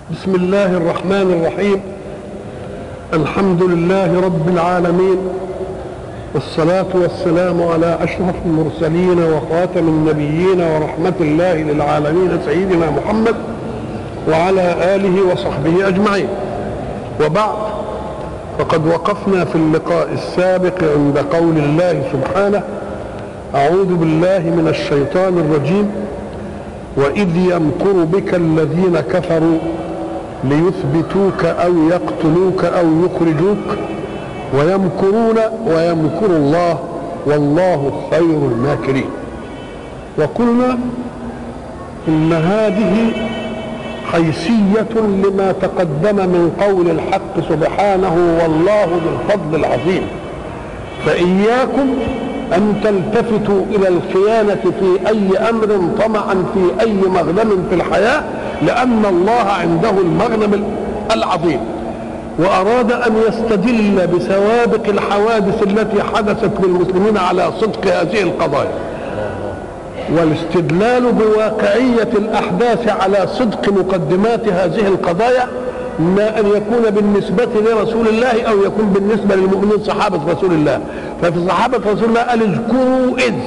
بسم الله الرحمن الرحيم الحمد لله رب العالمين والصلاة والسلام على أشرف المرسلين وخاتم النبيين ورحمة الله للعالمين سيدنا محمد وعلى آله وصحبه أجمعين وبعد فقد وقفنا في اللقاء السابق عند قول الله سبحانه أعوذ بالله من الشيطان الرجيم وإذ يمكر بك الذين كفروا ليثبتوك أو يقتلوك أو يخرجوك ويمكرون ويمكر الله والله خير الماكرين وقلنا إن هذه حيثية لما تقدم من قول الحق سبحانه والله ذو الفضل العظيم فإياكم أن تلتفتوا إلى الخيانة في أي أمر طمعا في أي مغنم في الحياة لأن الله عنده المغنم العظيم وأراد أن يستدل بسوابق الحوادث التي حدثت للمسلمين على صدق هذه القضايا والاستدلال بواقعية الأحداث على صدق مقدمات هذه القضايا ما أن يكون بالنسبة لرسول الله أو يكون بالنسبة للمؤمنين صحابة رسول الله ففي صحابة رسول الله قال اذكروا إذ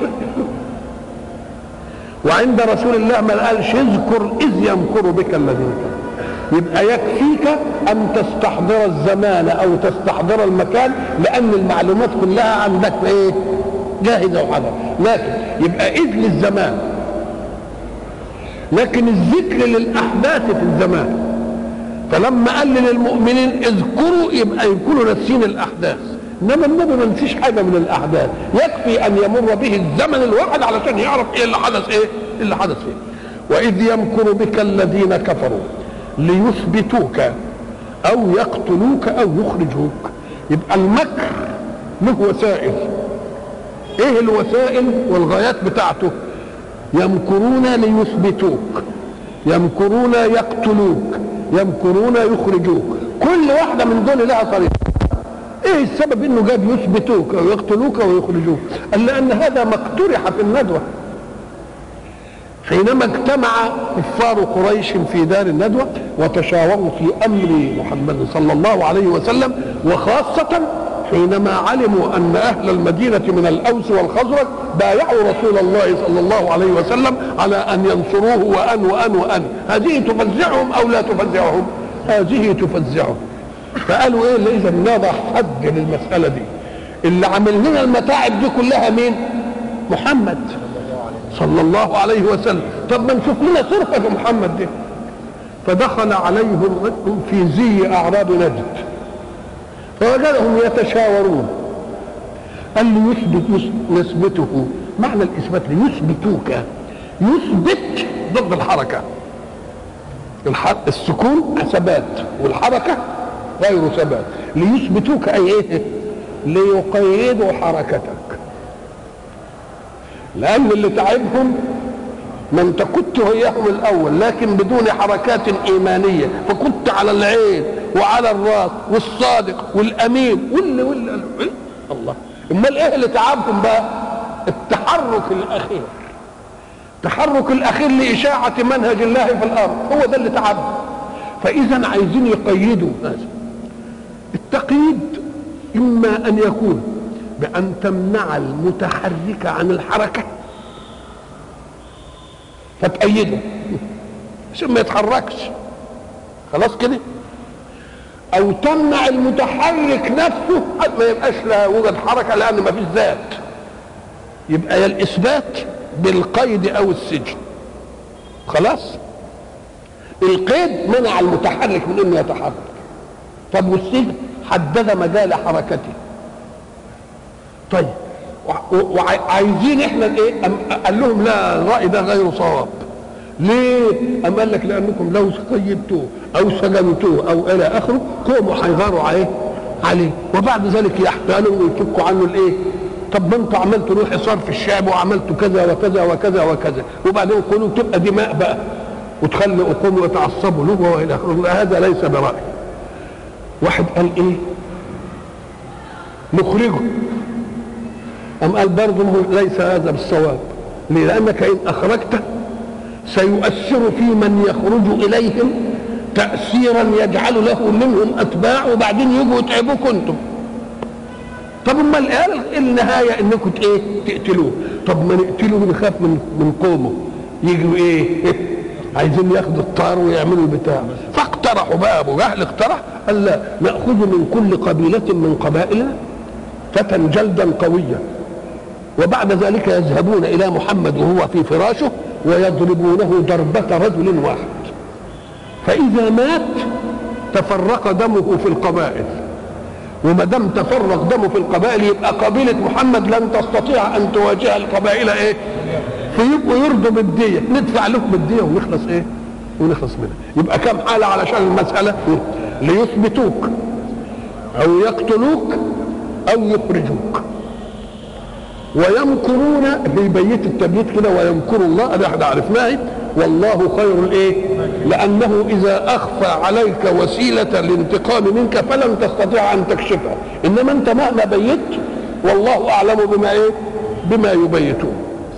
وعند رسول الله ما قالش اذكر إذ يمكر بك الذين يبقى يكفيك أن تستحضر الزمان أو تستحضر المكان لأن المعلومات كلها عندك إيه؟ جاهزة وحاضرة لكن يبقى إذ للزمان لكن الذكر للأحداث في الزمان فلما قال للمؤمنين اذكروا يبقى يكونوا ناسين الاحداث انما النبي ما نسيش حاجه من الاحداث يكفي ان يمر به الزمن الواحد علشان يعرف ايه اللي حدث ايه اللي حدث فيه واذ يمكر بك الذين كفروا ليثبتوك او يقتلوك او يخرجوك يبقى المكر له وسائل ايه الوسائل والغايات بتاعته يمكرون ليثبتوك يمكرون يقتلوك يمكرون يخرجوك كل واحدة من دول لها طريقة ايه السبب انه جاب يثبتوك او يقتلوك او يخرجوك قال لان هذا ما اقترح في الندوة حينما اجتمع كفار قريش في دار الندوة وتشاوروا في امر محمد صلى الله عليه وسلم وخاصة حينما علموا ان اهل المدينة من الاوس والخزرج بايعوا رسول الله صلى الله عليه وسلم على ان ينصروه وان وان وان هذه تفزعهم او لا تفزعهم هذه تفزعهم فقالوا ايه اذا نضع حد للمسألة دي اللي عمل لنا المتاعب دي كلها مين محمد صلى الله عليه وسلم طب ما نشوف لنا صرفة في محمد دي فدخل عليهم في زي اعراب نجد فوجدهم يتشاورون قال لي يثبت نثبته معنى الاثبات يثبتوك يثبت ضد الحركه السكون ثبات والحركه غير ثبات ليثبتوك اي ايه ليقيدوا حركتك لان اللي تعبهم ما انت كنت وياهم الاول لكن بدون حركات ايمانيه فكنت على العين وعلى الراس والصادق والامين واللي واللي الله امال ايه اللي تعبهم بقى التحرك الاخير التحرك الاخير لاشاعه منهج الله في الارض هو ده اللي تعبهم فاذا عايزين يقيدوا هذا التقييد اما ان يكون بان تمنع المتحرك عن الحركه فتأيده عشان ما يتحركش خلاص كده او تمنع المتحرك نفسه حتى ما يبقاش لا وجد حركه لان ما فيش ذات يبقى يا الاثبات بالقيد او السجن خلاص القيد منع المتحرك من انه يتحرك طب والسجن حدد مجال حركته طيب وعايزين احنا ايه قال لهم لا الراي ده غير صواب ليه أم قال لك لانكم لو قيدتوه او سجنتوه او الى اخره قوموا هيغاروا عليه عليه وبعد ذلك يحتالوا ويفكوا عنه الايه طب ما انتوا عملتوا له حصار في الشعب وعملتوا كذا وكذا وكذا وكذا وبعدين قولوا تبقى دماء بقى وتخلوا قوموا يتعصبوا له والى اخره هذا ليس براي واحد قال ايه نخرجه أم قال برضه ليس هذا بالصواب ليه؟ لأنك إن أخرجته سيؤثر في من يخرج إليهم تأثيرا يجعل له منهم أتباع وبعدين يجوا يتعبوكم أنتم طب امال قال النهايه انكم ايه تقتلوه طب ما نقتله نخاف من من قومه يجوا ايه عايزين ياخدوا الطار ويعملوا البتاع فاقترحوا بقى ابو جهل اقترح قال لا ناخذ من كل قبيله من قبائلنا فتى جلدا قويا وبعد ذلك يذهبون الى محمد وهو في فراشه ويضربونه ضربه رجل واحد فاذا مات تفرق دمه في القبائل وما دام تفرق دمه في القبائل يبقى قبيله محمد لن تستطيع ان تواجه القبائل ايه؟ فيبقوا يرضوا بالديه ندفع لهم الديه ونخلص ايه؟ ونخلص منها يبقى كم حاله علشان المساله؟ ليثبتوك او يقتلوك او يخرجوك ويمكرون في بيت التبييت كده ويمكر الله ده احنا عرفناه والله خير الايه؟ لانه اذا اخفى عليك وسيله الانتقام منك فلن تستطيع ان تكشفها انما انت مهما بيت والله اعلم بما ايه؟ بما يبيتون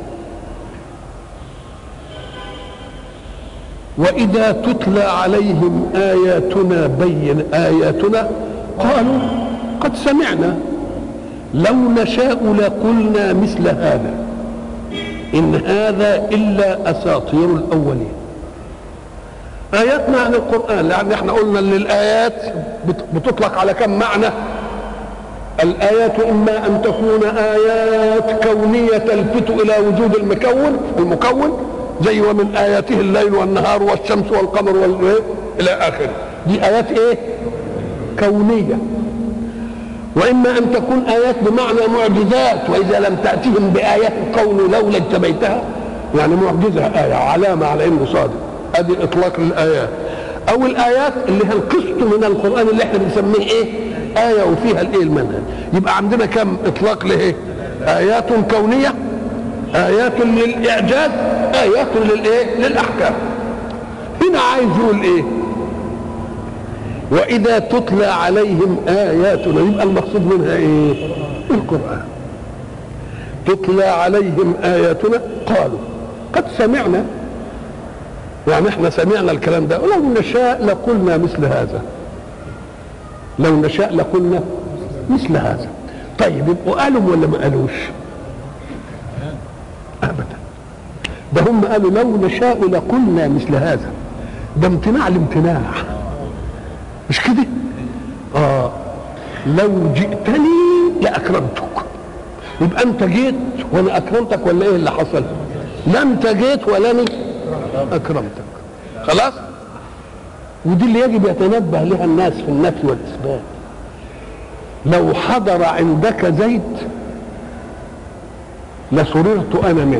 واذا تتلى عليهم اياتنا بين اياتنا قالوا قد سمعنا لو نشاء لقلنا مثل هذا ان هذا الا اساطير الاولين اياتنا عن القران لان احنا قلنا ان الايات بتطلق على كم معنى الايات اما ان تكون ايات كونيه تلفت الى وجود المكون المكون زي ومن اياته الليل والنهار والشمس والقمر والليل الى اخره دي ايات ايه كونيه واما ان تكون ايات بمعنى معجزات واذا لم تاتهم بايه قول لولا اجتبيتها يعني معجزه ايه علامه على انه صادق ادي اطلاق للايات او الايات اللي هي القسط من القران اللي احنا بنسميه ايه ايه وفيها الايه المنهج يبقى عندنا كم اطلاق لايه ايات كونيه ايات للاعجاز ايات للايه للاحكام هنا عايز يقول ايه واذا تتلى عليهم اياتنا يبقى المقصود منها ايه القران تتلى عليهم اياتنا قالوا قد سمعنا يعني احنا سمعنا الكلام ده ولو نشاء لقلنا مثل هذا لو نشاء لقلنا مثل هذا طيب يبقوا قالوا ولا ما قالوش ابدا ده هم قالوا لو نشاء لقلنا مثل هذا ده امتناع الامتناع مش كده اه لو جئتني لاكرمتك يبقى انت جيت وانا اكرمتك ولا ايه اللي حصل لا انت جيت ولا انا اكرمتك خلاص ودي اللي يجب يتنبه لها الناس في النفي والاثبات لو حضر عندك زيد لسررت انا منه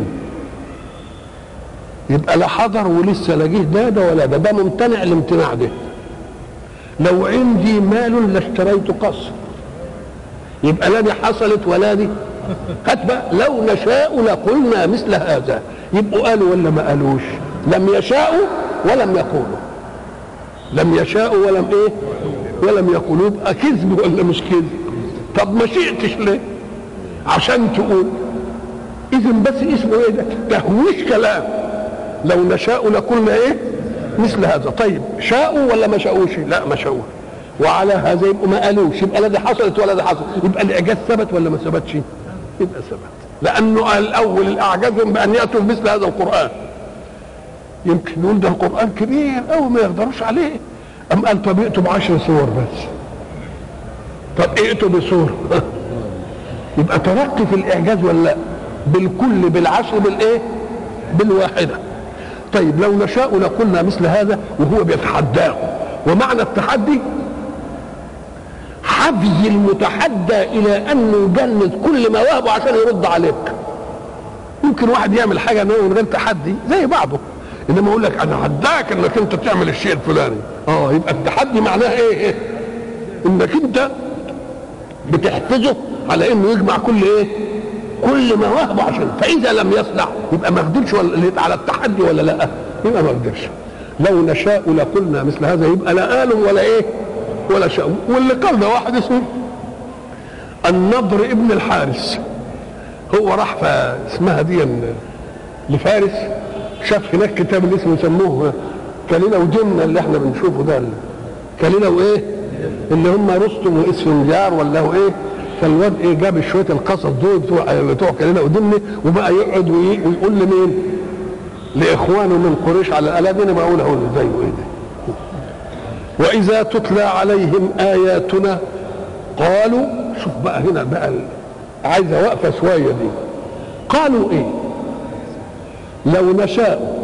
يبقى لا حضر ولسه لا جه ده ده ولا ده ده ممتنع الامتناع ده لو عندي مال لاشتريت قصر يبقى لا دي حصلت ولا دي كاتبه لو نشاء لقلنا مثل هذا يبقوا قالوا ولا ما قالوش لم يشاءوا ولم يقولوا لم يشاءوا ولم ايه ولم يقولوا يبقى كذب ولا مش كذب طب ما شئتش ليه عشان تقول اذا بس اسمه ايه ده تهويش كلام لو نشاء لقلنا ايه مثل هذا طيب شاءوا ولا ما شاءوش لا ما شاءوا وعلى هذا يبقوا ما قالوش يبقى لا دي حصلت ولا دي حصلت يبقى الاعجاز ثبت ولا ما ثبتش يبقى ثبت لانه الاول الاعجازهم بان ياتوا بمثل هذا القران يمكن يقول ده القران كبير او ما يقدروش عليه ام قال طب ائتوا بعشر سور بس طب ائتوا بسور يبقى ترقي في الاعجاز ولا لا بالكل بالعشر بالايه بالواحده طيب لو نشاء لقلنا مثل هذا وهو بيتحداه ومعنى التحدي حفز المتحدى الى انه يجند كل مواهبه عشان يرد عليك يمكن واحد يعمل حاجه من غير تحدي زي بعضه انما اقول لك انا هداك انك انت تعمل الشيء الفلاني اه يبقى التحدي معناه ايه, إيه؟ انك انت بتحفزه على انه يجمع كل ايه كل مواهبه عشان فاذا لم يصنع يبقى ما قدرش على التحدي ولا لا يبقى ما قدرش لو نشاء لقلنا مثل هذا يبقى لا قال ولا ايه ولا شاء واللي قال ده واحد اسمه النضر ابن الحارث هو راح اسمها دي لفارس شاف هناك كتاب اللي اسمه يسموه كليلة ودمنة اللي احنا بنشوفه ده كليلة وايه اللي هم رستم واسفنجار ولا هو ايه فالواد ايه جاب شويه القصص دول بتوع بتوع كليلة ودمنة وبقى يقعد وي- ويقول لمين لاخوانه من قريش على الاله دي انا بقول اهو زيه ايه ده واذا تتلى عليهم اياتنا قالوا شوف بقى هنا بقى ال- عايزه وقفه شويه دي قالوا ايه لو نشاء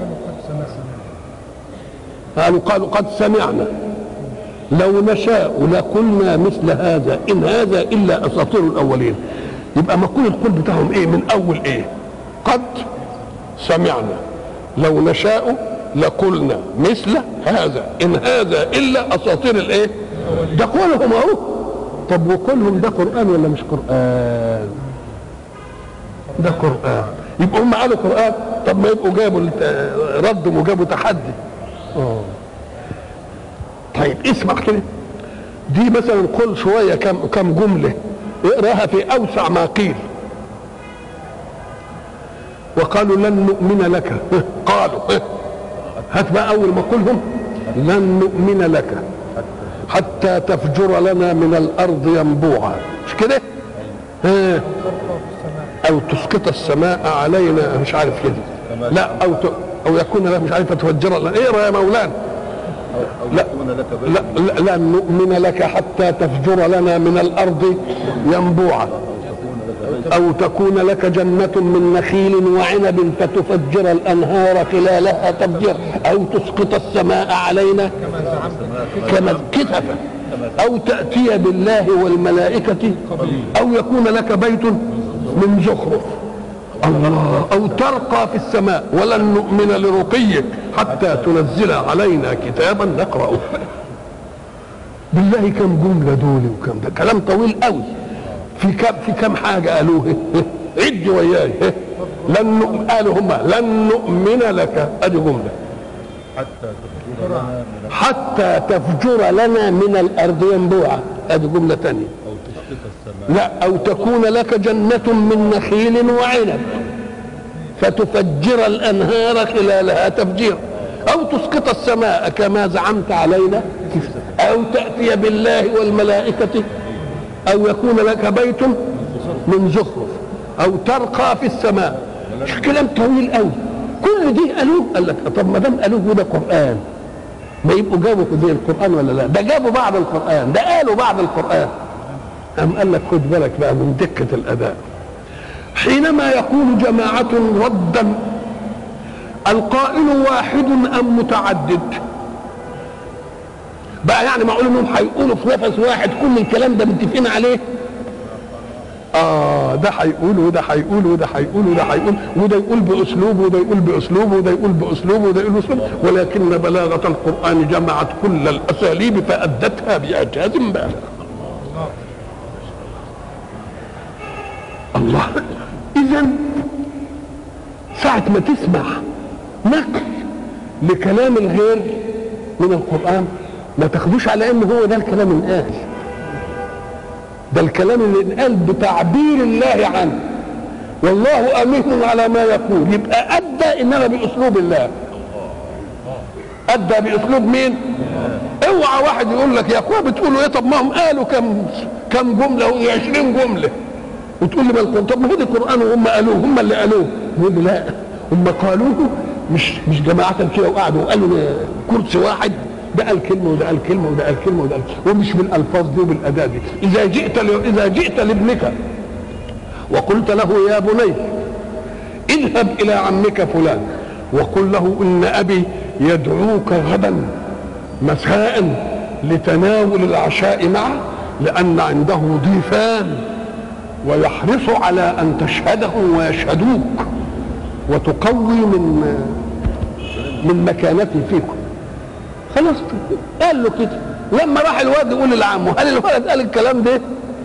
قالوا قالوا قد سمعنا لو نشاء لقلنا مثل هذا ان هذا الا اساطير الاولين يبقى مقول القول بتاعهم ايه من اول ايه قد سمعنا لو نشاء لقلنا مثل هذا ان هذا الا اساطير الايه ده قولهم اهو طب وقولهم ده قران ولا مش قران ده قران يبقى هم قالوا قران طب ما يبقوا جابوا الت- ردوا وجابوا تحدي اه طيب اسمع كده دي مثلا قل شويه كم كم جمله اقراها في اوسع ما قيل وقالوا لن نؤمن لك قالوا هات بقى اول ما قلهم لن نؤمن لك حتى تفجر لنا من الارض ينبوعا مش كده ها او تسقط السماء علينا مش عارف كده لا او ت... او يكون لك مش عارف تفجر لنا اقرا يا مولانا لا لا لا لن نؤمن لك حتى تفجر لنا من الارض ينبوعا او تكون لك جنة من نخيل وعنب فتفجر الانهار خلالها تفجير او تسقط السماء علينا كما كتفا او تأتي بالله والملائكة او يكون لك بيت من زخرف الله او ترقى في السماء ولن نؤمن لرقيك حتى تنزل علينا كتابا نقرأه بالله كم جملة دول وكم ده كلام طويل قوي في كم في كم حاجة قالوه عد وياي لن نؤمن قالوا هم لن نؤمن لك ادي جملة حتى تفجر لنا من حتى تفجر لنا من الارض ينبوعا ادي جملة تانية او تسقط السماء لا او تكون لك جنة من نخيل وعنب فتفجر الانهار خلالها تفجيرا او تسقط السماء كما زعمت علينا او تاتي بالله والملائكه او يكون لك بيت من زخرف او ترقى في السماء مش كلام طويل قوي كل دي قالوه قال لك طب ما دام قالوه ده قران ما يبقوا جابوا زي القران ولا لا ده جابوا بعد القران ده قالوا بعد القران أم قال لك خد بالك بقى من دقة الأداء حينما يقول جماعة ردا القائل واحد أم متعدد بقى يعني معقول انهم هيقولوا في نفس واحد كل الكلام ده متفقين عليه اه ده هيقول وده هيقول وده هيقول وده هيقول وده يقول باسلوبه وده يقول باسلوبه وده يقول باسلوبه وده يقول باسلوبه ولكن بلاغه القران جمعت كل الاساليب فادتها باعجاز بالغ الله اذا ساعة ما تسمع نقل لكلام الغير من القرآن ما تاخدوش على ان هو ده الكلام الآن ده الكلام اللي انقال بتعبير الله عنه والله امين على ما يقول يبقى ادى انما باسلوب الله ادى باسلوب مين اوعى واحد يقول لك يا اخويا بتقولوا ايه طب ما هم قالوا كم كم جمله و20 جمله وتقول لي ما القرآن طب ما هو ده القرآن وهم قالوه هم اللي قالوه يقول لي لا هم قالوه مش مش جماعة كده وقعدوا وقالوا كرسي واحد ده قال كلمة وده قال كلمة وده قال كلمة وده قال كلمة ومش بالألفاظ دي وبالأداء دي إذا جئت ل... إذا جئت لابنك وقلت له يا بني اذهب إلى عمك فلان وقل له إن أبي يدعوك غدا مساء لتناول العشاء معه لأن عنده ضيفان ويحرص على ان تشهدهم ويشهدوك وتقوي من من مكانتي فيكم خلاص قال له كده لما راح الواد يقول لعمه هل الولد قال الكلام ده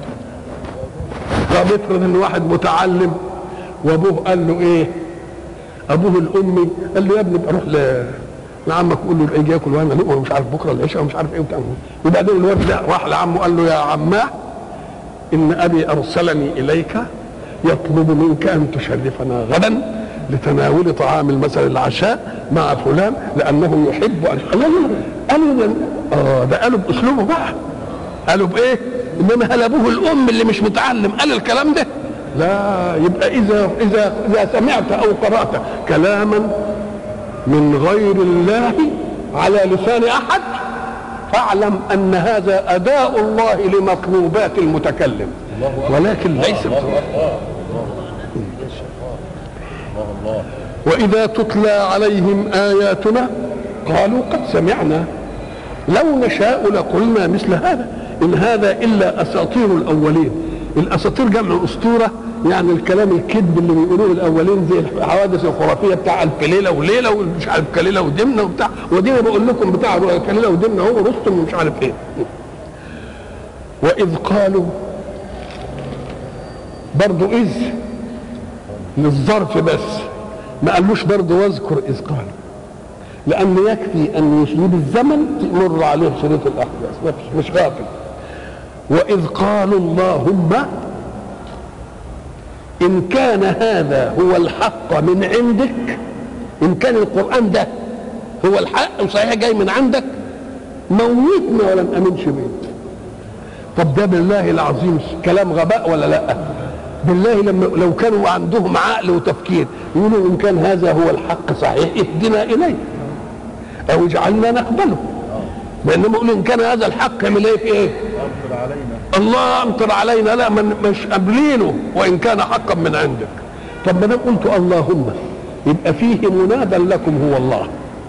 طب افرض ان واحد متعلم وابوه قال له ايه ابوه الامي قال له يا ابني ابقى روح ل لعمك قول له يجي ياكل وانا لقمه مش عارف بكره العشاء ومش عارف ايه وبتاع وبعدين الواد لا راح لعمه قال له يا عماه ان ابي ارسلني اليك يطلب منك ان تشرفنا غدا لتناول طعام مثلا العشاء مع فلان لانه يحب ان لا لا قالوا اه ده قالوا باسلوبه بقى قالوا بايه؟ انما هل ابوه الام اللي مش متعلم قال الكلام ده؟ لا يبقى اذا اذا اذا سمعت او قرات كلاما من غير الله على لسان احد فاعلم ان هذا اداء الله لمطلوبات المتكلم ولكن ليس الله الله الله واذا تتلى عليهم اياتنا قالوا قد سمعنا لو نشاء لقلنا مثل هذا ان هذا الا اساطير الاولين الاساطير جمع اسطوره يعني الكلام الكذب اللي بيقولوه الاولين زي الحوادث الخرافيه بتاع الف ليله وليله ومش عارف كليله ودمنه وبتاع ودي أنا بقول لكم بتاع كليله ودمنه هو رستم ومش عارف ايه واذ قالوا برضو اذ للظرف بس ما قالوش برضه واذكر اذ قالوا لان يكفي ان يجيب الزمن تمر عليه شريط الاحداث مش- مش غافل واذ قالوا اللهم ان كان هذا هو الحق من عندك ان كان القران ده هو الحق وصحيح جاي من عندك موتنا ولا نامنش بيه طب ده بالله العظيم كلام غباء ولا لا بالله لما لو كانوا عندهم عقل وتفكير يقولوا ان كان هذا هو الحق صحيح اهدنا اليه او اجعلنا نقبله بينما يقولوا ان كان هذا الحق اعمل ايه في ايه أمطر علينا الله امطر علينا لا من مش قابلينه وان كان حقا من عندك طب ما دام قلت اللهم يبقى فيه منادى لكم هو الله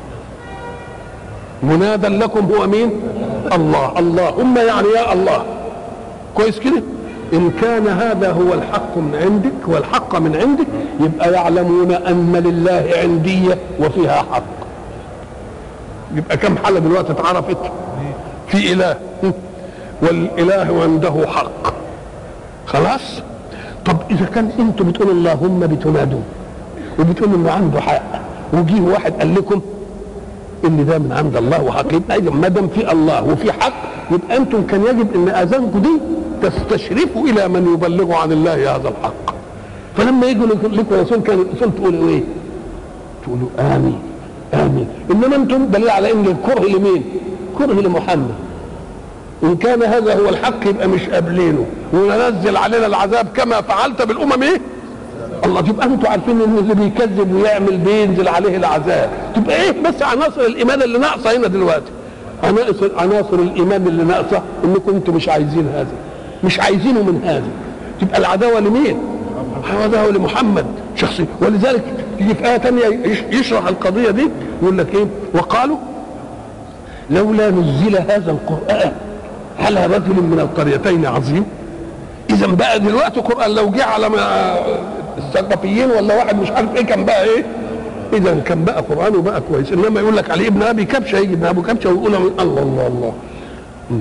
منادى لكم هو مين الله اللهم يعني يا الله كويس كده ان كان هذا هو الحق من عندك والحق من عندك يبقى يعلمون ان لله عنديه وفيها حق يبقى كم حاله دلوقتي اتعرفت في اله والاله عنده حق خلاص طب اذا كان انتم بتقولوا اللهم بتنادون وبتقولوا انه عنده حق وجيه واحد قال لكم ان ده من عند الله وحق يبقى إذا ما دام في الله وفي حق يبقى انتم كان يجب ان اذانكم دي تستشرفوا الى من يبلغ عن الله هذا الحق فلما يجوا لكم رسول كان الرسول تقولوا ايه؟ تقولوا امين امين انما انتم دليل على ان الكره لمين؟ كره لمحمد ان كان هذا هو الحق يبقى مش قابلينه وننزل علينا العذاب كما فعلت بالامم ايه الله تبقى انتوا عارفين ان اللي بيكذب ويعمل بينزل عليه العذاب تبقى ايه بس عناصر الايمان اللي ناقصه هنا دلوقتي عناصر عناصر الايمان اللي ناقصه انكم انتوا مش عايزين هذا مش عايزينه من هذا تبقى العداوه لمين العداوه لمحمد شخصيا ولذلك تيجي في ايه ثانيه يشرح القضيه دي يقول لك ايه وقالوا لولا نزل هذا القرآن على رجل من القريتين عظيم إذا بقى دلوقتي القرآن لو جه على ما- الثقافيين ولا واحد مش عارف إيه كان بقى إيه إذا كان بقى قرآن وبقى كويس إنما يقول لك عليه ابن أبي كبشة يجي ابن أبي كبشة ويقول الله الله الله مم.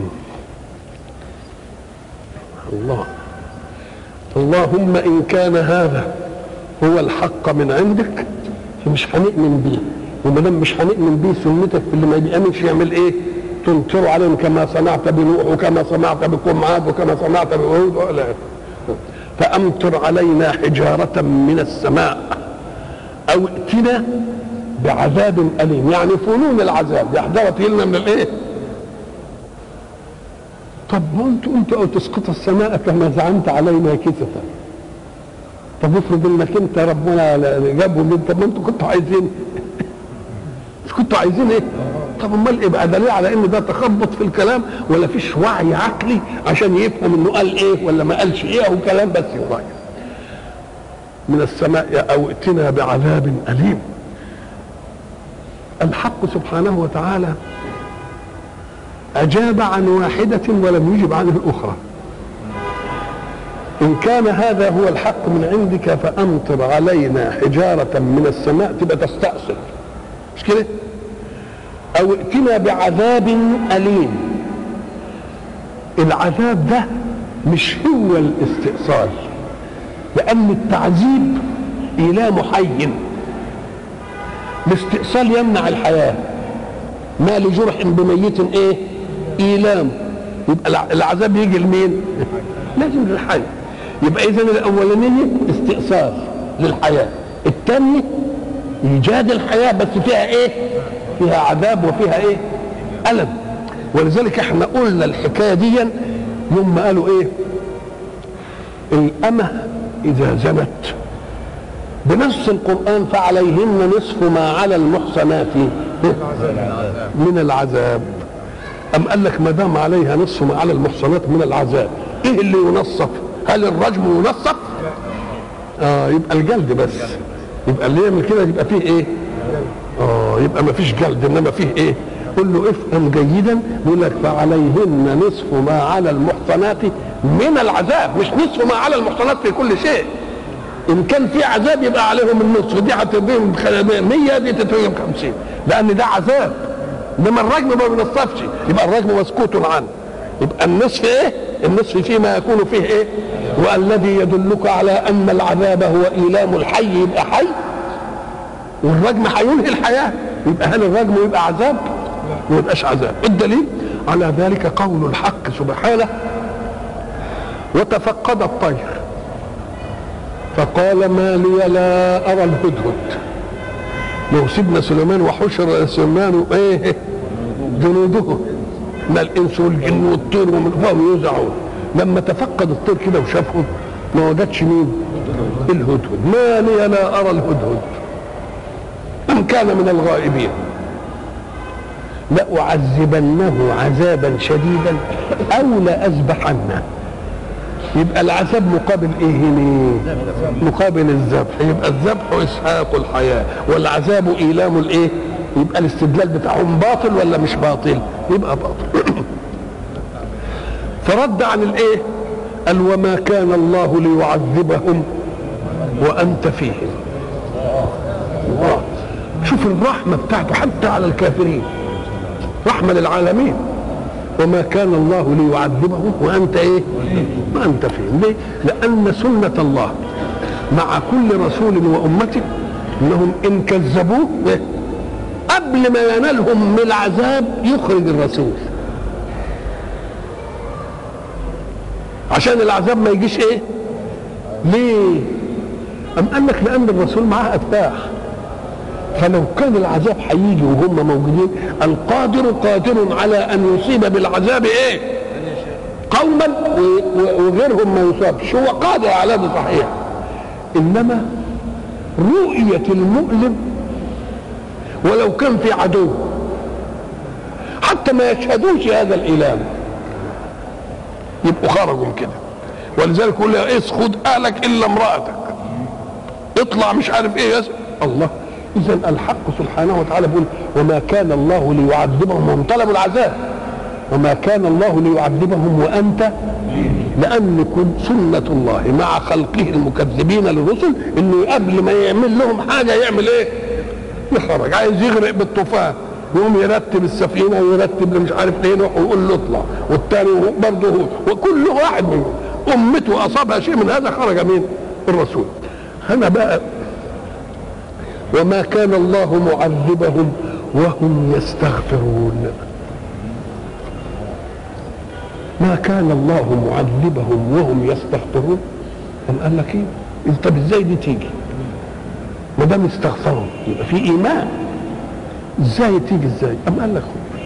الله اللهم إن كان هذا هو الحق من عندك فمش هنؤمن بيه وما دام مش هنؤمن بيه سنتك في اللي ما بيامنش يعمل ايه؟ تنكر عليهم كما صنعت بنوح وكما صنعت بقوم عاد وكما صنعت بهود ولا فامطر علينا حجاره من السماء او ائتنا بعذاب اليم يعني فنون العذاب دي حجاره لنا من الايه؟ طب ما انتوا انتوا او تسقط السماء كما زعمت علينا كسفا طب افرض انك انت ربنا جابهم انت ما انتوا كنتوا عايزين مش كنتوا عايزين ايه؟ طب امال ايه بقى دليل على ان ده تخبط في الكلام ولا فيش وعي عقلي عشان يفهم انه قال ايه ولا ما قالش ايه او كلام بس يغير من السماء او ائتنا بعذاب اليم الحق سبحانه وتعالى اجاب عن واحده ولم يجب عن الاخرى إن كان هذا هو الحق من عندك فأمطر علينا حجارة من السماء تبقى تستأصل مش كده؟ أو ائتنا بعذاب أليم العذاب ده مش هو الاستئصال لأن التعذيب إله محين الاستئصال يمنع الحياة ما لجرح بميت ايه ايلام يبقى العذاب يجي لمين لازم للحي يبقى اذا الاولانيه استئصال للحياه التانية الثانيه ايجاد الحياه بس فيها ايه فيها عذاب وفيها ايه الم ولذلك احنا قلنا الحكايه دي يوم ما قالوا ايه الامه اذا زنت بنص القران فعليهن نصف ما على المحصنات من العذاب أم قال لك ما دام عليها نصف ما على المحصنات من العذاب ايه اللي ينصف هل الرجم ينصف اه يبقى الجلد بس يبقى اللي يعمل كده يبقى فيه ايه اه يبقى ما فيش جلد انما فيه ايه قل له افهم جيدا يقول لك فعليهن نصف ما على المحصنات من العذاب مش نصف ما على المحصنات في كل شيء ان كان في عذاب يبقى عليهم النصف دي هتديهم 100 دي تديهم 50 لان ده عذاب انما الرجم ما بينصفش يبقى الرجم مسكوت عنه يبقى النصف ايه النصف فيما يكون فيه ايه والذي يدلك على ان العذاب هو ايلام الحي يبقى حي والرجم هينهي الحياه يبقى هل الرجم يبقى عذاب ما يبقاش عذاب الدليل على ذلك قول الحق سبحانه وتفقد الطير فقال ما لي لا ارى الهدهد لو سيدنا سليمان وحشر سليمان ايه جنوده من الانس والجن والطير ومن فهم يوزعون لما تفقد الطير كده وشافهم ما وجدش مين الهدهد ما لي لا ارى الهدهد ان كان من الغائبين لأعذبنه عذابا شديدا أو لأذبحنه يبقى العذاب مقابل ايه هنا مقابل الذبح يبقى الذبح اسحاق الحياه والعذاب ايلام الايه يبقى الاستدلال بتاعهم باطل ولا مش باطل يبقى باطل فرد عن الايه قال وما كان الله ليعذبهم وانت فيهم الله شوف الرحمه بتاعته حتى على الكافرين رحمه للعالمين وما كان الله ليعذبهم وانت ايه وانت فيهم ليه لان سنه الله مع كل رسول وامته انهم ان كذبوه إيه؟ قبل ما ينالهم من العذاب يخرج الرسول عشان العذاب ما يجيش ايه ليه ام قال لك لان الرسول معاه اتباع فلو كان العذاب هيجي وهم موجودين القادر قادر على ان يصيب بالعذاب ايه قوما وغيرهم ما يصابش هو قادر على ده صحيح انما رؤية المؤلم ولو كان في عدو حتى ما يشهدوش هذا الإيلام يبقوا خرجوا من كده ولذلك يقول لها ايه خد اهلك الا امرأتك اطلع مش عارف ايه يسأل الله اذا الحق سبحانه وتعالى بيقول وما كان الله ليعذبهم وهم طلبوا العذاب وما كان الله ليعذبهم وانت لان كن سنه الله مع خلقه المكذبين للرسل انه قبل ما يعمل لهم حاجه يعمل ايه؟ يخرج عايز يغرق بالطوفان يقوم يرتب السفينه ويرتب مش عارف ايه نوح ويقول له اطلع والثاني برضه هو وكل واحد منهم امته اصابها شيء من هذا خرج مين؟ الرسول هنا بقى وما كان الله معذبهم وهم يستغفرون ما كان الله معذبهم وهم يستغفرون أم قال لك ايه انت ازاي دي تيجي ما دام استغفروا يبقى في ايمان ازاي تيجي ازاي أم قال لك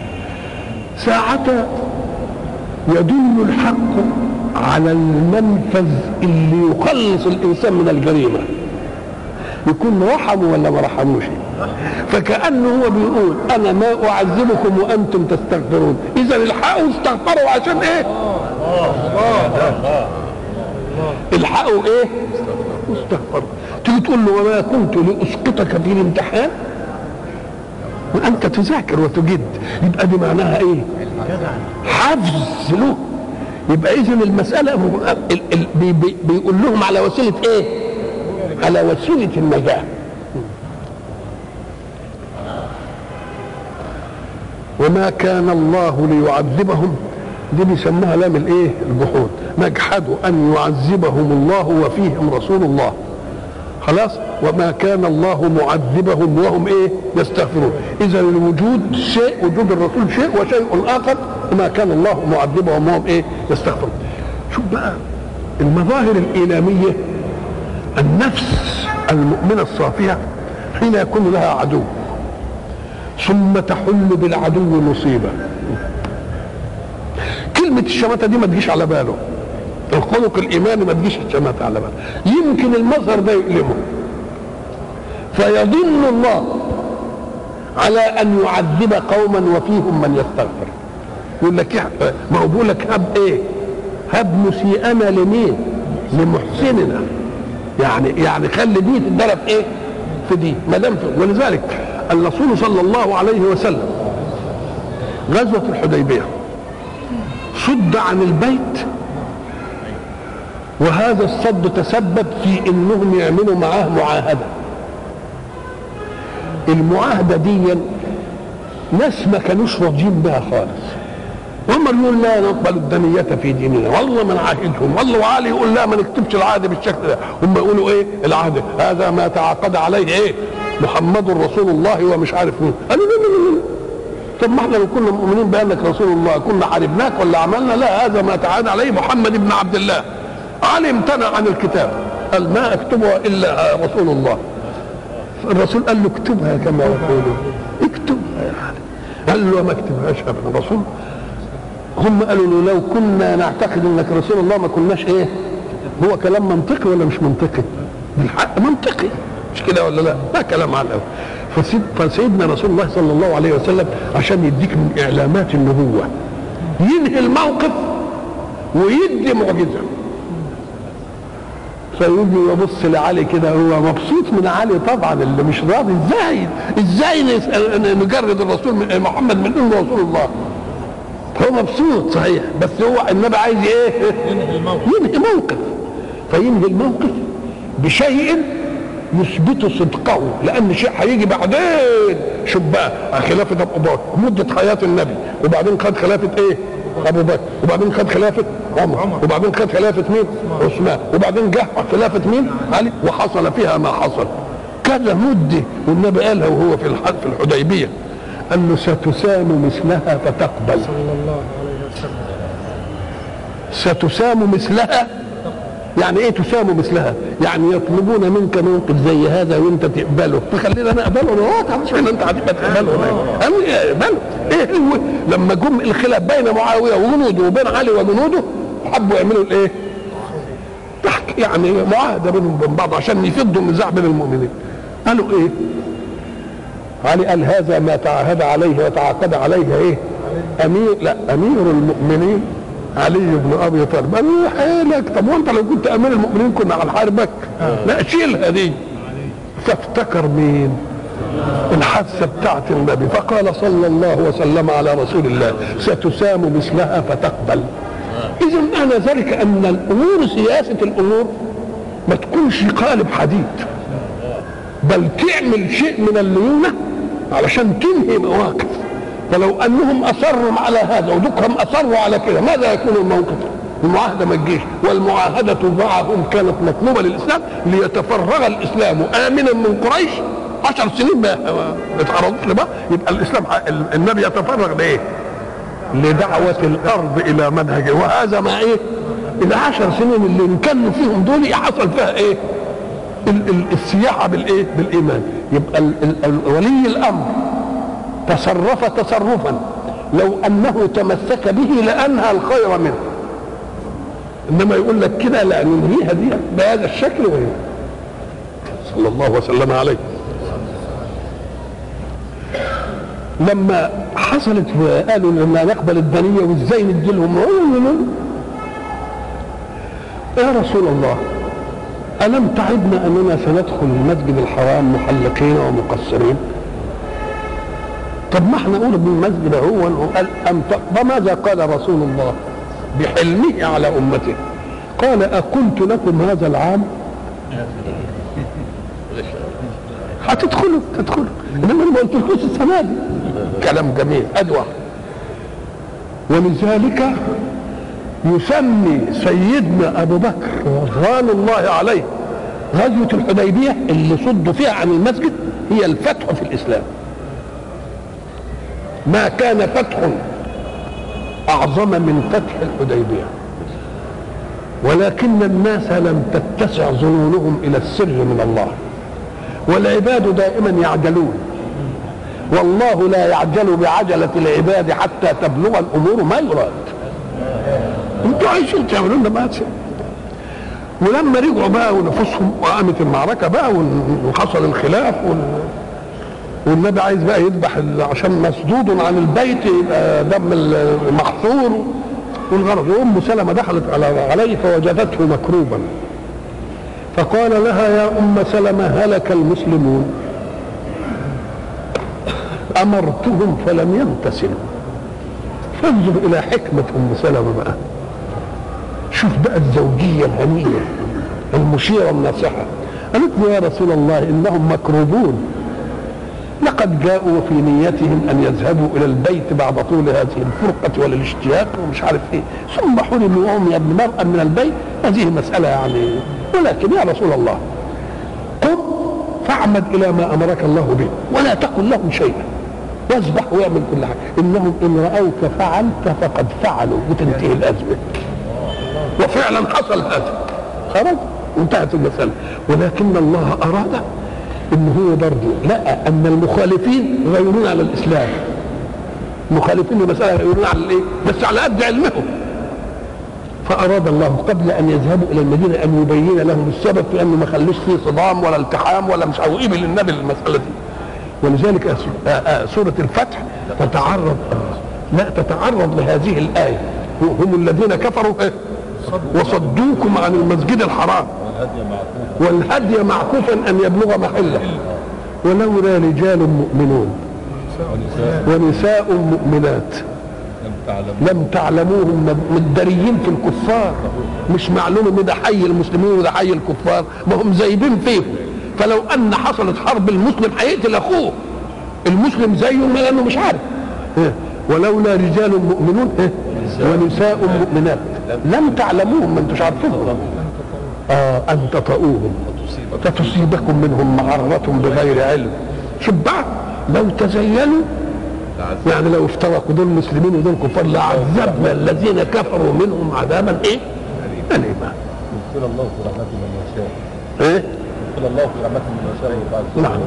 ساعة يدل الحق على المنفذ اللي يخلص الانسان من الجريمه يكون رحموا ولا ما رحموش فكانه هو بيقول انا ما اعذبكم وانتم تستغفرون اذا الحقوا استغفروا عشان ايه الحقوا ايه استغفروا تيجي تقول له وما كنت لاسقطك في الامتحان وانت تذاكر وتجد يبقى دي معناها ايه حفظ له يبقى اذا المساله ال- ال- بي- بي- بيقول لهم على وسيله ايه على وسيله النجاه وما كان الله ليعذبهم دي بيسموها لام الايه الجحود نجحدوا ان يعذبهم الله وفيهم رسول الله خلاص وما كان الله معذبهم وهم ايه يستغفرون اذا الوجود شيء وجود الرسول شيء وشيء اخر وما كان الله معذبهم وهم ايه يستغفرون شوف بقى المظاهر الايلاميه النفس المؤمنة الصافية حين يكون لها عدو ثم تحل بالعدو مصيبة كلمة الشماتة دي ما تجيش على باله الخلق الإيماني ما تجيش الشماتة على باله يمكن المظهر ده يؤلمه فيظن الله على أن يعذب قوما وفيهم من يستغفر يقول لك إيه؟ ما هو بيقول لك هب ايه هب مسيئنا لمين لمحسننا يعني يعني خلي دي تتضرب ايه في دي ما دام في- ولذلك الرسول صلى الله عليه وسلم غزوة الحديبية صد عن البيت وهذا الصد تسبب في انهم يعملوا معاه معاهدة المعاهدة دي ناس ما كانوش راضيين بها خالص هم يقول لا نقبل الدنية في ديننا والله ما نعاهدهم والله وعلي يقول لا ما نكتبش العهد بالشكل ده هم يقولوا ايه العهد هذا ما تعاقد عليه ايه محمد رسول الله ومش عارف مين قالوا لا لا لا لا طب ما احنا لو كنا مؤمنين بانك رسول الله كنا حاربناك ولا عملنا لا هذا ما تعاهد عليه محمد بن عبد الله علي امتنع عن الكتاب قال ما اكتبها الا رسول الله الرسول قال له اكتبها كما يقولون اكتبها يعني قال له ما اكتبهاش ابدا الرسول هم قالوا له لو كنا نعتقد انك رسول الله ما كناش ايه هو كلام منطقي ولا مش منطقي بالحق منطقي مش كده ولا لا ده كلام على الأول فسيد فسيدنا رسول الله صلى الله عليه وسلم عشان يديك من اعلامات النبوه ينهي الموقف ويدي معجزه فيجي يبص لعلي كده هو مبسوط من علي طبعا اللي مش راضي ازاي ازاي نس- نجرد الرسول من محمد من انه رسول الله هو مبسوط صحيح بس هو النبي عايز ايه ينهي الموقف ينهي موقف فينهي الموقف بشيء يثبت صدقه لان شيء هيجي بعدين شوف بقى خلافه ابو بكر مده حياه النبي وبعدين خد خلافه ايه؟ ابو بكر وبعدين خد خلافه عمر عمر. وبعدين خد خلافه مين؟ عثمان وبعدين جه خلافه مين؟ علي وحصل فيها ما حصل كذا مده والنبي قالها وهو في الح- في الحديبيه قال له ستسام مثلها فتقبل صلى الله عليه وسلم ستسام مثلها يعني ايه تسام مثلها يعني يطلبون منك موقف زي هذا وانت تقبله فخلينا انا اقبله انا هو تعرفش ان انت هتبقى تقبله انا اقبله ايه هو لما جم الخلاف بين معاويه وجنوده وبين علي وجنوده حبوا يعملوا الايه تحك يعني معاهده بينهم وبين بعض عشان يفضوا النزاع بين المؤمنين قالوا ايه علي قال هذا ما تعاهد عليه وتعاقد عليه ايه امير لا امير المؤمنين علي بن ابي طالب قال له حيلك طب وانت لو كنت امير المؤمنين كنا هنحاربك لا شيلها دي فافتكر مين الحادثه بتاعت النبي فقال صلى الله وسلم على رسول الله ستسام مثلها فتقبل اذا معنى ذلك ان الامور سياسه الامور ما تكونش قالب حديد بل تعمل شيء من الليونة علشان تنهي مواقف فلو انهم اصروا على هذا ودكهم اصروا على كده ماذا يكون الموقف المعاهدة ما تجيش والمعاهدة معهم كانت مطلوبة للإسلام ليتفرغ الإسلام آمنا من قريش عشر سنين ما ما اتعرضوش لبعض يبقى الإسلام النبي يتفرغ لإيه؟ لدعوة الأرض إلى منهجه وهذا ما إيه؟ العشر سنين اللي نكلوا فيهم دول حصل فيها إيه؟ ال- ال- السياحة بالإيه؟ بالإيمان يبقى ال- ال- ال- ولي الأمر تصرف تصرفا لو أنه تمسك به لأنهى الخير منه إنما يقول لك كده لا ننهيها دي بهذا الشكل وهي صلى الله وسلم عليه لما حصلت وقالوا لما نقبل الدنيا وازاي ندي لهم يا رسول الله ألم تعدنا أننا سندخل المسجد الحرام محلقين ومقصرين طب ما احنا نقول بالمسجد هو قال أم ت- وماذا قال رسول الله بحلمه على أمته قال أقلت لكم هذا العام هتدخلوا تدخلوا انما انا ما قلتلكوش السنه دي كلام جميل ادوى ولذلك يسمي سيدنا ابو بكر رضوان الله عليه غزوه الحديبيه اللي صدوا فيها عن المسجد هي الفتح في الاسلام ما كان فتح اعظم من فتح الحديبيه ولكن الناس لم تتسع ظنونهم الى السر من الله والعباد دائما يعجلون والله لا يعجل بعجلة العباد حتى تبلغ الأمور ما يراد انتوا عايشين تعملون ده ما تسيب. ولما رجعوا بقى ونفوسهم وقامت المعركة بقى وحصل الخلاف وال... والنبي عايز بقى يذبح ال- عشان مسدود عن البيت يبقى دم المحصور والغرض وام سلمة دخلت على عليه فوجدته مكروبا فقال لها يا ام سلمة هلك المسلمون امرتهم فلم يمتثلوا فانظر الى حكمة ام سلمة بقى شوف بقى الزوجية الهنية المشيرة الناصحة قالت له يا رسول الله انهم مكروبون لقد جاءوا في نيتهم ان يذهبوا الى البيت بعد طول هذه الفرقه والاشتياق ومش عارف ايه ثم حرموا وهم يا ابن مرأة من البيت هذه مسألة يعني ولكن يا رسول الله قم فاعمد الى ما امرك الله به ولا تقل لهم شيئا واذبح واعمل كل حاجه انهم ان راوك فعلت فقد فعلوا وتنتهي الازمه وفعلا حصل هذا خرج وانتهت المساله ولكن الله اراد ان هو برضه لا ان المخالفين غيرون على الاسلام مخالفين المساله غيرون على الايه بس على قد علمهم فاراد الله قبل ان يذهبوا الى المدينه ان يبين لهم السبب في انه ما خلوش فيه صدام ولا التحام ولا مش او قبل النبي المساله دي ولذلك أس- آه، آه، سوره الفتح تتعرض لا تتعرض لهذه الايه هم الذين كفروا إيه؟ وصدوكم عن المسجد الحرام والهدي معكوفا ان يبلغ محله ولولا رجال مؤمنون ونساء مؤمنات لم تعلموهم مداريين في الكفار مش معلوم ان ده حي المسلمين وده حي الكفار ما هم زايبين فيهم فلو ان حصلت حرب المسلم هيقتل اخوه المسلم زيه ما لانه مش عارف إيه؟ ولولا رجال مؤمنون إيه؟ ونساء مؤمنات لم تعلموهم ما انتوش عارفينهم آه أن تطؤوهم فتصيبكم منهم معرة بغير علم شوف بقى لو تزينوا يعني لو افترقوا دول مسلمين ودول كفار لعذبنا الذين كفروا منهم عذابا ايه؟ أليما يدخل الله في رحمته من يشاء ايه؟ يدخل الله في رحمته من يشاء ويبعد نعم.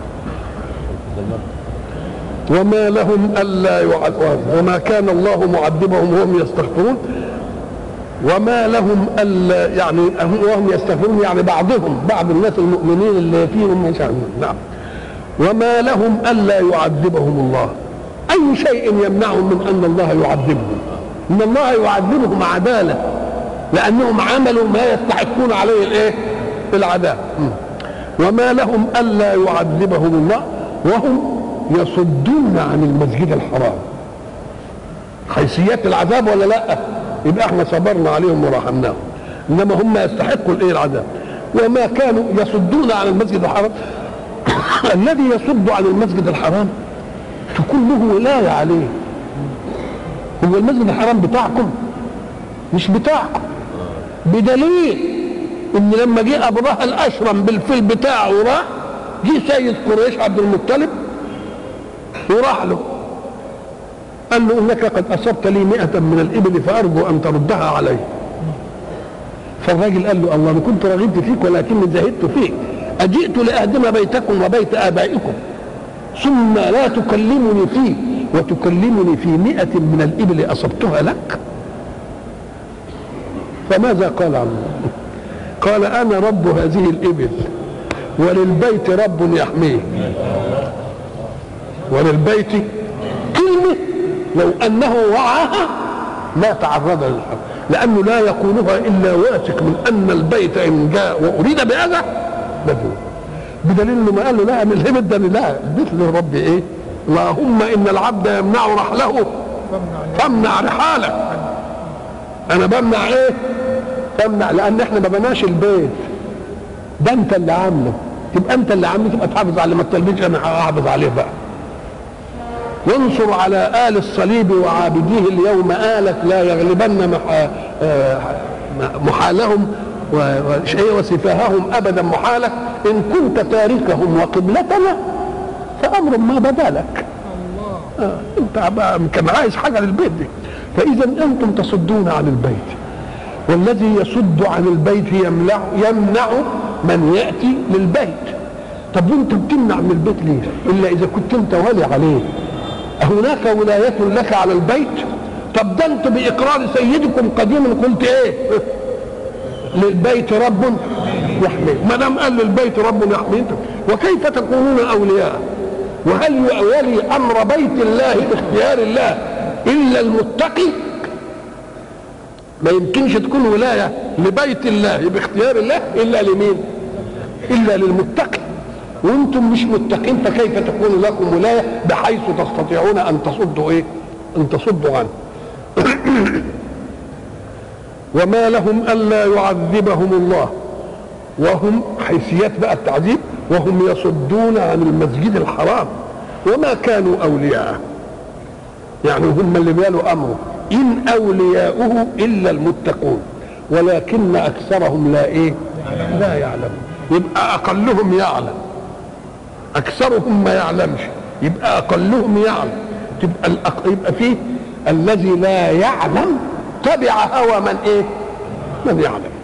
وما لهم الا يعذبون وما كان الله معذبهم وهم يستغفرون وما لهم الا يعني وهم يستغفرون يعني بعضهم بعض الناس المؤمنين اللي فيهم مش عارف- نعم وما لهم الا يعذبهم الله اي شيء يمنعهم من ان الله يعذبهم ان الله يعذبهم عداله لانهم عملوا ما يستحقون عليه الايه العذاب م. وما لهم الا يعذبهم الله وهم يصدون عن المسجد الحرام حيثيات العذاب ولا لا يبقى احنا صبرنا عليهم ورحمناهم انما هم يستحقوا الايه العذاب وما كانوا يصدون عن المسجد الحرام الذي يصد عن المسجد الحرام تكون له ولايه عليه هو المسجد الحرام بتاعكم مش بتاعكم بدليل ان لما جه ابرهه الاشرم بالفيل بتاعه وراح جه سيد قريش عبد المطلب وراح له قال له انك قد اصبت لي مئة من الابل فارجو ان تردها علي فالراجل قال له الله انا كنت رغبت فيك ولكني زهدت فيك اجئت لاهدم بيتكم وبيت ابائكم ثم لا تكلمني فيه وتكلمني في مئة من الإبل أصبتها لك فماذا قال عنه قال أنا رب هذه الإبل وللبيت رب يحميه وللبيت كلمة لو أنه وعاها ما تعرض للحرب لأنه لا يقولها إلا واثق من أن البيت إن جاء وأريد بأذى مذموم بدليل انه ما قال له لا من الهبد ده لا مثل ربي ايه اللهم ان العبد يمنع رحله فامنع رحالك انا بمنع ايه تمنع لان احنا ما بناش البيت ده انت اللي عامله تبقى انت اللي عامله تبقى تحافظ على ما التلفزيون انا هحافظ عليه بقى وانصر على آل الصليب وعابديه اليوم آلك لا يغلبن محا آه محالهم و- وسفاههم ابدا محالك ان كنت تاركهم وقبلتنا فامر ما بدا لك آه انت بقى كان عايز حاجه للبيت دي فاذا انتم تصدون عن البيت والذي يصد عن البيت يمنع يمنع من ياتي للبيت طب وانت بتمنع من البيت ليه الا اذا كنت انت والي عليه هناك ولاية لك على البيت طب ده انت باقرار سيدكم قديما قلت ايه للبيت رب يحميه ما دام قال للبيت رب يحميه وكيف تكونون اولياء وهل يولي امر بيت الله باختيار الله الا المتقي ما يمكنش تكون ولايه لبيت الله باختيار الله الا لمين الا للمتقي وانتم مش متقين فكيف تكون لكم ولايه بحيث تستطيعون ان تصدوا ايه ان تصدوا عنه وما لهم الا يعذبهم الله وهم حيثيات بقى التعذيب وهم يصدون عن المسجد الحرام وما كانوا اولياءه يعني هم اللي بيالوا امره ان اولياؤه الا المتقون ولكن اكثرهم لا ايه لا يعلمون يبقى اقلهم يعلم اكثرهم ما يعلمش يبقى اقلهم يعلم تبقى الأق... يبقى فيه الذي لا يعلم تبع هوى من ايه من يعلم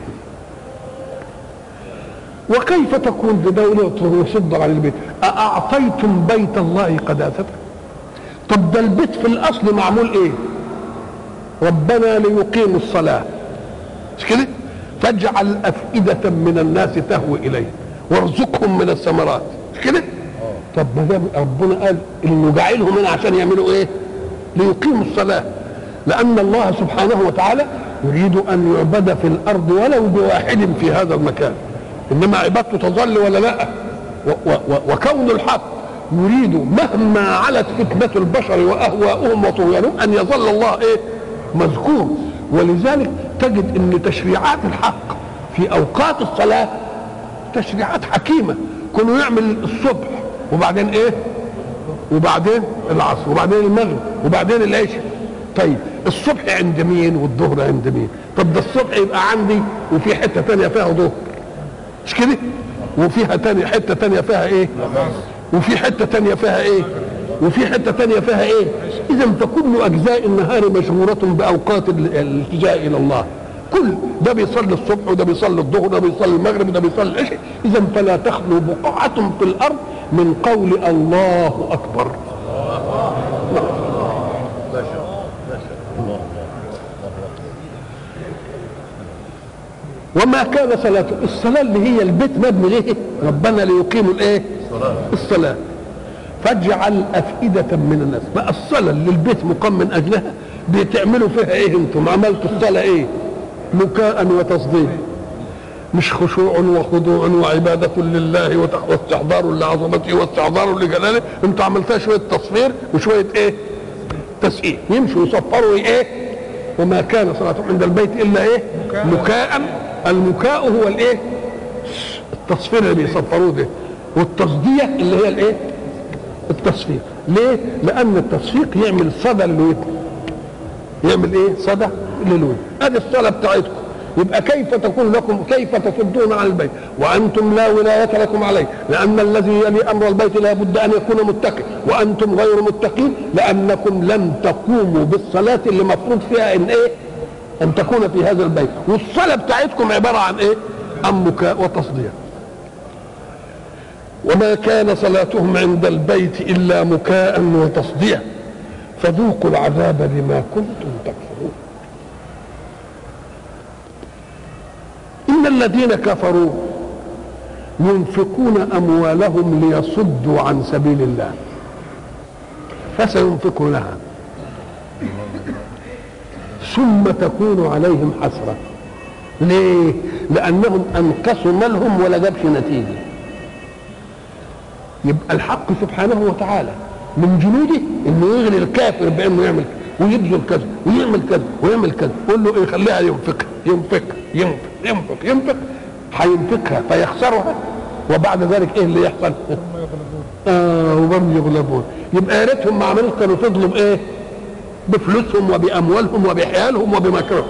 وكيف تكون بدولة يصد عن البيت أأعطيتم بيت الله قداسته طب ده البيت في الأصل معمول إيه ربنا ليقيموا الصلاة مش كده فاجعل أفئدة من الناس تهوي إليه وارزقهم من الثمرات مش كده طب ما دام ربنا قال انه جعلهم هنا عشان يعملوا ايه ليقيموا الصلاه لان الله سبحانه وتعالى يريد ان يعبد في الارض ولو بواحد في هذا المكان انما عبادته تظل ولا لا و و و وكون الحق يريد مهما علت فتنة البشر واهواؤهم وطغيانهم ان يظل الله ايه مذكور ولذلك تجد ان تشريعات الحق في اوقات الصلاه تشريعات حكيمه كانوا يعمل الصبح وبعدين ايه وبعدين العصر وبعدين المغرب وبعدين العشاء طيب الصبح عند مين والظهر عند مين طب ده الصبح يبقى عندي وفي حته تانية فيها ظهر مش كده وفيها تانية حته تانية فيها ايه وفي حته تانية فيها ايه وفي حته تانية فيها ايه اذا فكل اجزاء النهار مشغوله باوقات الالتجاء الى الله كل ده بيصلي الصبح وده بيصلي الظهر وده بيصلي المغرب وده بيصلي العشاء اذا فلا تخلو بقعه في الارض من قول الله اكبر وما كان صلاته الصلاة اللي هي البيت مبني ليه ربنا ليقيموا الايه الصلاة فاجعل أفئدة من الناس بقى الصلاة اللي البيت مقام من أجلها بتعملوا فيها ايه انتم عملتوا الصلاة ايه مكاء وتصديق مش خشوع وخضوع وعبادة لله واستحضار لعظمته واستحضار لجلاله انتوا عملتها شوية تصفير وشوية ايه تسقيل يمشوا يصفروا ايه وما كان صلاتهم عند البيت الا ايه مكاء المكاء هو الايه التصفير اللي بيصفروه ده والتصدية اللي هي الايه التصفير ليه لان التصفيق يعمل صدى للود يعمل ايه صدى للود ادي الصلاة بتاعتكم يبقى كيف تكون لكم كيف تصدون عن البيت وانتم لا ولايه لكم عليه لان الذي يلي امر البيت لا بد ان يكون متقي وانتم غير متقين لانكم لم تقوموا بالصلاه اللي مفروض فيها ان ايه ان تكون في هذا البيت والصلاه بتاعتكم عباره عن ايه عن بكاء وتصديق وما كان صلاتهم عند البيت الا مكاء وتصديع فذوقوا العذاب بما كنتم تكفرون إن الذين كفروا ينفقون أموالهم ليصدوا عن سبيل الله فسينفقونها ثم تكون عليهم حسرة ليه؟ لأنهم أنقصوا مالهم ولا جابش نتيجة يبقى الحق سبحانه وتعالى من جنوده انه يغني الكافر بانه يعمل كذا ويبذل كذا ويعمل كذا ويعمل كذا يقول له ايه خليها ينفق ينفق ينفق ينفق ينفق هينفقها فيخسرها وبعد ذلك ايه اللي يحصل؟ اه وهم يغلبون يبقى يا ريتهم ما عملوش كانوا فضلوا بايه؟ بفلوسهم وباموالهم وبحيالهم وبمكرهم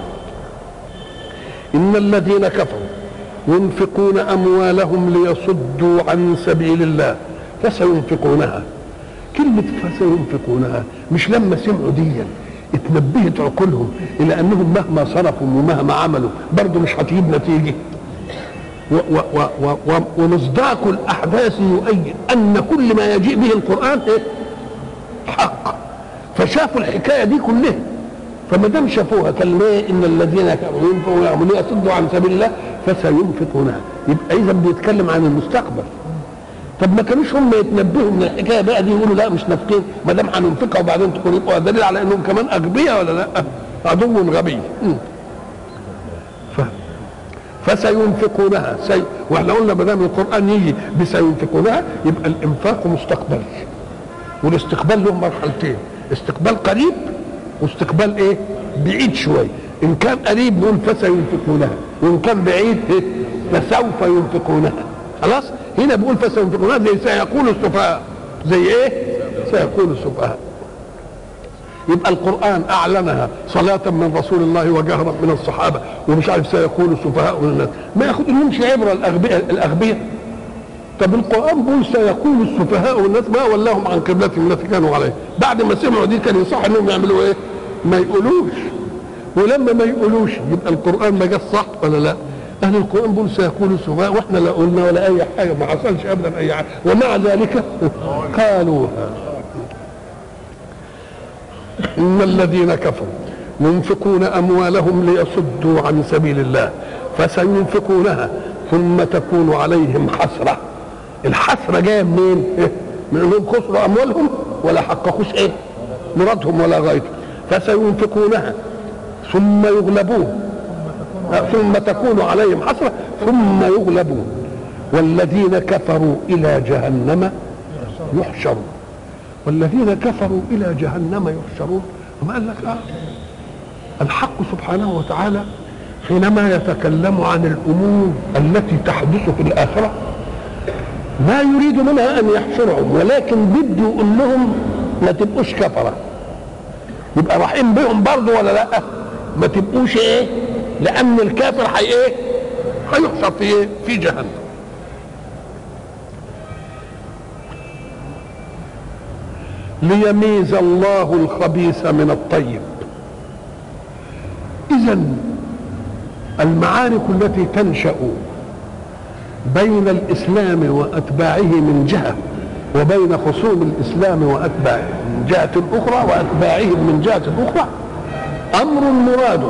ان الذين كفروا ينفقون اموالهم ليصدوا عن سبيل الله فسينفقونها كلمة فسينفقونها مش لما سمعوا ديا اتنبهت عقولهم الى انهم مهما صرفوا ومهما عملوا برضه مش هتجيب نتيجة و و و و و ومصداق الاحداث يؤيد ان كل ما يجيء به القران ايه حق فشافوا الحكايه دي كلها فما دام شافوها كان ليه ان الذين كفروا ينفقوا ويعملون يصدوا عن سبيل الله فسينفقونها يبقى اذا بيتكلم عن المستقبل طب ما كانوش هم يتنبهوا من الحكايه بقى دي يقولوا لا مش نافقين ما دام هننفقها وبعدين تكون يبقى دليل على انهم كمان اغبياء ولا لا؟ عدو غبي م. ف... فسينفقونها سي... واحنا قلنا ما دام القران يجي بسينفقونها يبقى الانفاق مستقبل والاستقبال له مرحلتين استقبال قريب واستقبال ايه بعيد شويه ان كان قريب نقول فسينفقونها وان كان بعيد إيه؟ فسوف ينفقونها خلاص هنا بيقول فسينفقونها زي سيقول السفهاء زي ايه سيقول السفهاء يبقى القرآن أعلنها صلاة من رسول الله وجهرا من الصحابة ومش عارف سيقول السفهاء من الناس ما ياخدلهمش عبرة الأغبياء الأغبياء طب القرآن بيقول سيقول السفهاء والناس ما ولاهم عن قبلتهم التي كانوا عليه بعد ما سمعوا دي كان يصح انهم يعملوا ايه؟ ما يقولوش ولما ما يقولوش يبقى القرآن ما جاش صح ولا لا؟ أهل القرآن بيقول سيقول السفهاء واحنا لا قلنا ولا أي حاجة ما حصلش أبدا أي حاجة ومع ذلك قالوها إن الذين كفروا ينفقون أموالهم ليصدوا عن سبيل الله فسينفقونها ثم تكون عليهم حسرة الحسرة جاية منين؟ إيه؟ من انهم خسروا اموالهم ولا حققوش ايه؟ مرادهم ولا غايتهم فسينفقونها ثم يغلبون ثم تكون عليهم حسرة ثم يغلبون والذين كفروا إلى جهنم يحشرون والذين كفروا إلى جهنم يحشرون ثم قال لك آه الحق سبحانه وتعالى حينما يتكلم عن الامور التي تحدث في الاخره ما يريد منها ان يحشرهم ولكن بده يقول لهم ما تبقوش كفره يبقى رحيم بهم برضه ولا لا ما تبقوش ايه لان الكافر حي ايه هيحشر في ايه في جهنم ليميز الله الخبيث من الطيب اذا المعارك التي تنشا بين الاسلام واتباعه من جهه وبين خصوم الاسلام واتباعه من جهه اخرى واتباعهم من جهه اخرى امر مراد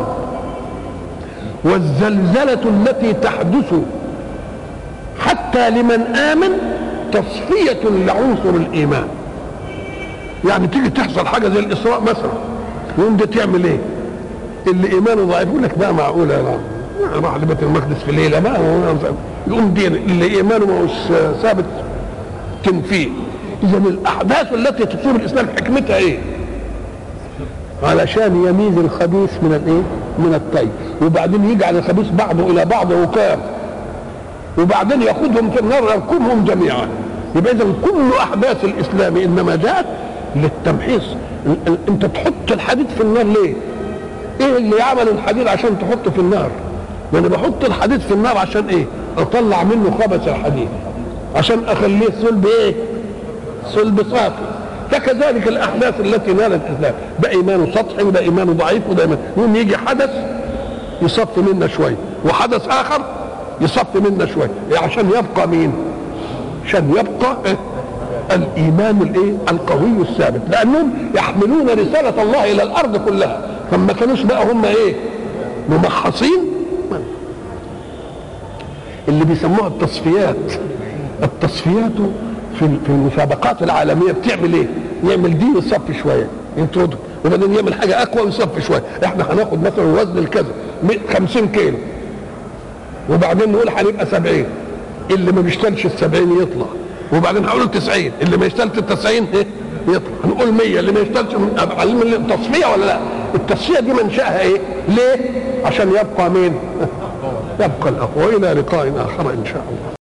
والزلزله التي تحدث حتى لمن امن تصفيه لعنصر الايمان يعني تيجي تحصل حاجه زي الاسراء مثلا يقوم ده تعمل ايه؟ اللي ايمانه ضعيف يقول لك بقى معقوله يا رب راح لبيت المقدس في ليله ما هو يقوم دين اللي ايمانه ما هوش ثابت تنفيه اذا الاحداث التي تصيب الاسلام حكمتها ايه؟ علشان يميز الخبيث من الايه؟ من الطيب وبعدين يجعل الخبيث بعضه الى بعض وكام وبعدين ياخذهم في النار يركبهم جميعا يبقى اذا كل احداث الاسلام انما جاءت للتمحيص انت تحط الحديد في النار ليه؟ ايه اللي عمل الحديد عشان تحطه في النار؟ ما انا بحط الحديد في النار عشان ايه؟ اطلع منه خبث الحديد عشان اخليه صلب ايه؟ صلب صافي فكذلك الاحداث التي نالت الاسلام ده ايمانه سطحي وده ايمانه ضعيف وده ايمانه يوم يجي حدث يصفي منا شويه وحدث اخر يصفي منا شويه إيه عشان يبقى مين؟ عشان يبقى إيه؟ الايمان الايه؟ القوي الثابت لانهم يحملون رساله الله الى الارض كلها فما كانوش بقى هم ايه؟ ممحصين اللي بيسموها التصفيات التصفيات في في المسابقات العالميه بتعمل ايه؟ يعمل دي يصفي شويه يطرده وبعدين يعمل حاجه اقوى ويصفي شويه احنا هناخد مثلا وزن الكذا 50 كيلو وبعدين نقول هنبقى 70 اللي ما بيشتغلش ال 70 يطلع وبعدين هقول 90 اللي ما يشتغلش ال 90 ايه؟ يطلع هنقول 100 اللي ما يشتغلش التصفيه ولا لا؟ التصفيه دي منشاها ايه؟ ليه؟ عشان يبقى مين؟ يبقى الاقوى والى لقاء اخر ان شاء الله